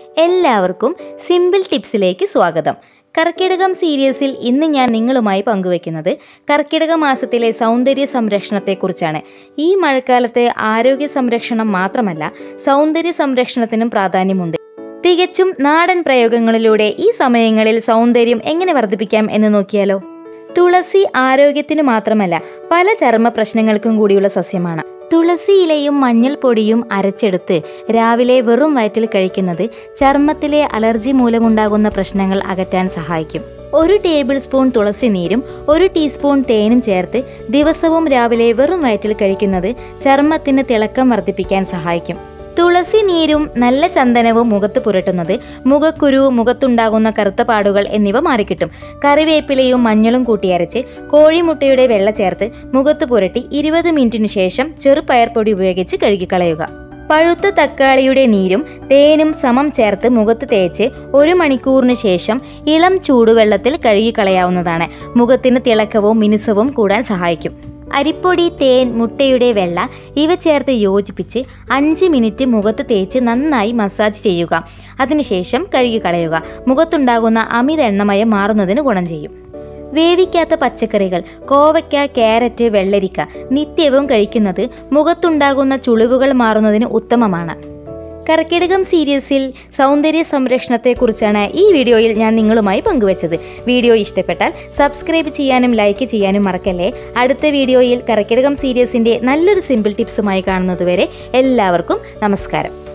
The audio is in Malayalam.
എല്ലാവർക്കും സിമ്പിൾ ടിപ്സിലേക്ക് സ്വാഗതം കർക്കിടകം സീരീസിൽ ഇന്ന് ഞാൻ നിങ്ങളുമായി പങ്കുവെക്കുന്നത് കർക്കിടക മാസത്തിലെ സൗന്ദര്യ സംരക്ഷണത്തെക്കുറിച്ചാണ് ഈ മഴക്കാലത്ത് ആരോഗ്യ സംരക്ഷണം മാത്രമല്ല സൗന്ദര്യ സംരക്ഷണത്തിനും പ്രാധാന്യമുണ്ട് തികച്ചും നാടൻ പ്രയോഗങ്ങളിലൂടെ ഈ സമയങ്ങളിൽ സൗന്ദര്യം എങ്ങനെ വർദ്ധിപ്പിക്കാം എന്ന് നോക്കിയാലോ തുളസി ആരോഗ്യത്തിനു മാത്രമല്ല പല ചർമ്മ പ്രശ്നങ്ങൾക്കും കൂടിയുള്ള സസ്യമാണ് തുളസി ഇലയും മഞ്ഞൾപ്പൊടിയും അരച്ചെടുത്ത് രാവിലെ വെറും വയറ്റിൽ കഴിക്കുന്നത് ചർമ്മത്തിലെ അലർജി മൂലമുണ്ടാകുന്ന പ്രശ്നങ്ങൾ അകറ്റാൻ സഹായിക്കും ഒരു ടേബിൾ സ്പൂൺ തുളസി നീരും ഒരു ടീസ്പൂൺ തേനും ചേർത്ത് ദിവസവും രാവിലെ വെറും വയറ്റിൽ കഴിക്കുന്നത് ചർമ്മത്തിന് തിളക്കം വർദ്ധിപ്പിക്കാൻ സഹായിക്കും തുളസി നീരും നല്ല ചന്ദനവും മുഖത്ത് പുരട്ടുന്നത് മുഖക്കുരു മുഖത്തുണ്ടാകുന്ന കറുത്ത പാടുകൾ എന്നിവ മാറിക്കിട്ടും കറിവേപ്പിലയും മഞ്ഞളും കൂട്ടിയരച്ച് കോഴിമുട്ടയുടെ വെള്ള ചേർത്ത് മുഖത്ത് പുരട്ടി ഇരുപത് മിനിറ്റിനു ശേഷം ചെറുപയർ പൊടി ഉപയോഗിച്ച് കഴുകിക്കളയുക പഴുത്ത തക്കാളിയുടെ നീരും തേനും സമം ചേർത്ത് മുഖത്ത് തേച്ച് ഒരു മണിക്കൂറിന് ശേഷം ഇളം ചൂടുവെള്ളത്തിൽ കഴുകിക്കളയാവുന്നതാണ് മുഖത്തിന് തിളക്കവും മിനുസവും കൂടാൻ സഹായിക്കും അരിപ്പൊടി തേൻ മുട്ടയുടെ വെള്ള ഇവ ചേർത്ത് യോജിപ്പിച്ച് അഞ്ച് മിനിറ്റ് മുഖത്ത് തേച്ച് നന്നായി മസാജ് ചെയ്യുക അതിനുശേഷം കഴുകിക്കളയുക മുഖത്തുണ്ടാകുന്ന അമിത എണ്ണമയം മാറുന്നതിന് ഗുണം ചെയ്യും വേവിക്കാത്ത പച്ചക്കറികൾ കോവയ്ക്ക ക്യാരറ്റ് വെള്ളരിക്ക നിത്യവും കഴിക്കുന്നത് മുഖത്തുണ്ടാകുന്ന ചുളിവുകൾ മാറുന്നതിന് ഉത്തമമാണ് കർക്കിടകം സീരീസിൽ സൗന്ദര്യ സംരക്ഷണത്തെക്കുറിച്ചാണ് ഈ വീഡിയോയിൽ ഞാൻ നിങ്ങളുമായി പങ്കുവച്ചത് വീഡിയോ ഇഷ്ടപ്പെട്ടാൽ സബ്സ്ക്രൈബ് ചെയ്യാനും ലൈക്ക് ചെയ്യാനും മറക്കല്ലേ അടുത്ത വീഡിയോയിൽ കർക്കിടകം സീരീസിൻ്റെ നല്ലൊരു സിമ്പിൾ ടിപ്സുമായി കാണുന്നതുവരെ എല്ലാവർക്കും നമസ്കാരം